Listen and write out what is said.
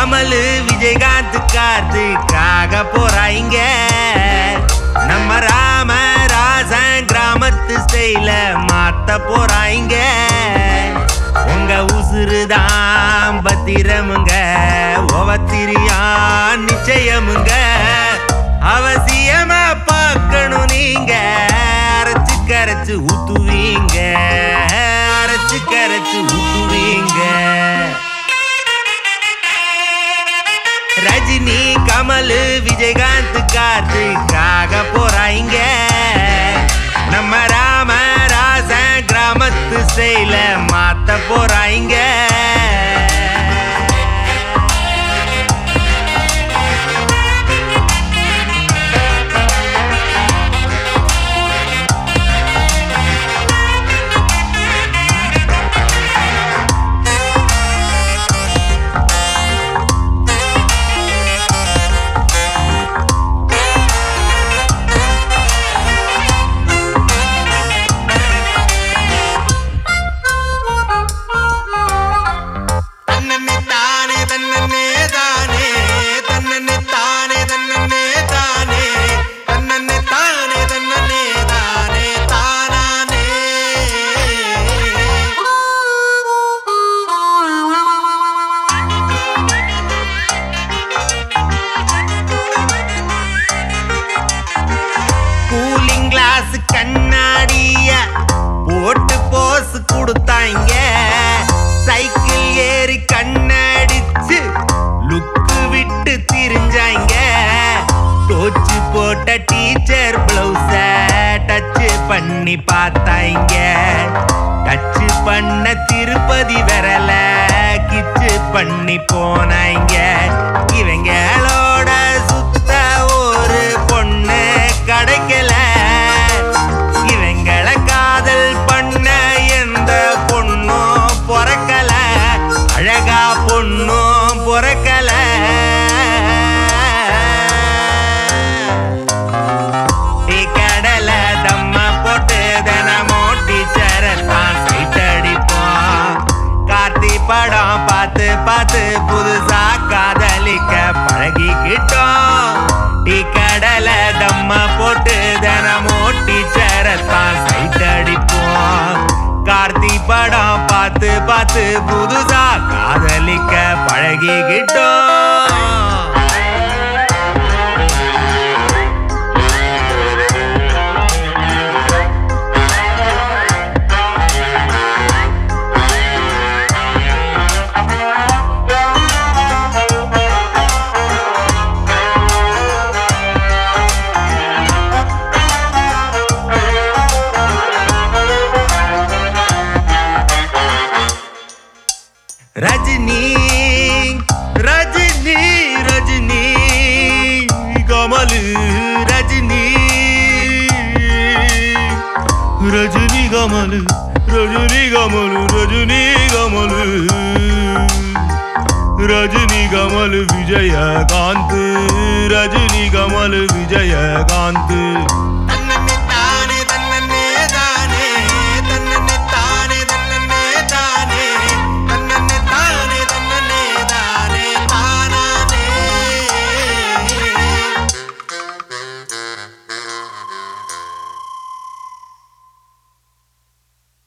கமலு விஜயகாந்த் காத்துக்காக போறாங்க நம்ம ராமராசன் கிராமத்து ஸ்டைல மாத்த போறாங்க உங்க உசுறுதான் பத்திரமுங்க ஒவத்திரியா நிச்சயமுங்க அவசியமா பார்க்கணும் நீங்க அரைச்சு கரைச்சு ஊத்துவீங்க அரைச்சு கரைச்சு ஊத்துவீங்க ரஜினி கமல் விஜயகாந்த் காத்துக்காக போறாங்க நம்ம ராமராசன் கிராமத்து ஸ்டைல மாத்த போறாங்க தன்னன்னே தானே தன்னன்னே தானே தன்னன்னே தானே தன்னன்னே தானே தன்னன்னே தானே தன்னன்னே தானே தானானே கூலிங் கிளாஸ் கண்ணாடிய போட்டு போஸ் கொடுத்தாங்க சைக்கிள் ஏறி கண்ணடிச்சு லுக்கு விட்டு திரிஞ்சாங்க தோச்சு போட்ட டீச்சர் பிளவுஸ டச் பண்ணி பார்த்தாங்க டச் பண்ண திருப்பதி விரல கிச்சு பண்ணி போனாங்க இவங்களோட சுத்த ஒரு பொண்ணு கிடைக்கல இவங்கள காதல் பண்ண எந்த பொண்ணும் பொறக்கல அழகா பொண்ணும் பொறக்கல டீ கடல தம்ம போட்டு தினமும் டீச்சரை தான் சைட் அடிப்போம் கார்த்தி படம் பார்த்து பார்த்து புதுசா காதலிக்க பழகிக்கிட்டோம் டீ கடல தம்ம போட்டு தினமும் டீச்சரை தான் சைட் அடிப்போம் கார்த்தி படம் பார்த்து பார்த்து புதுசா காதலிக்க பழகிக்கிட்டோம் ரஜினி ரஜினி ரஜினி கமலு ரஜினி ரஜினி கமலு ரஜினி கமலு ரஜினி கமலு ரஜினி கமல் விஜயகாந்த் ரஜினி கமல் விஜயகாந்த்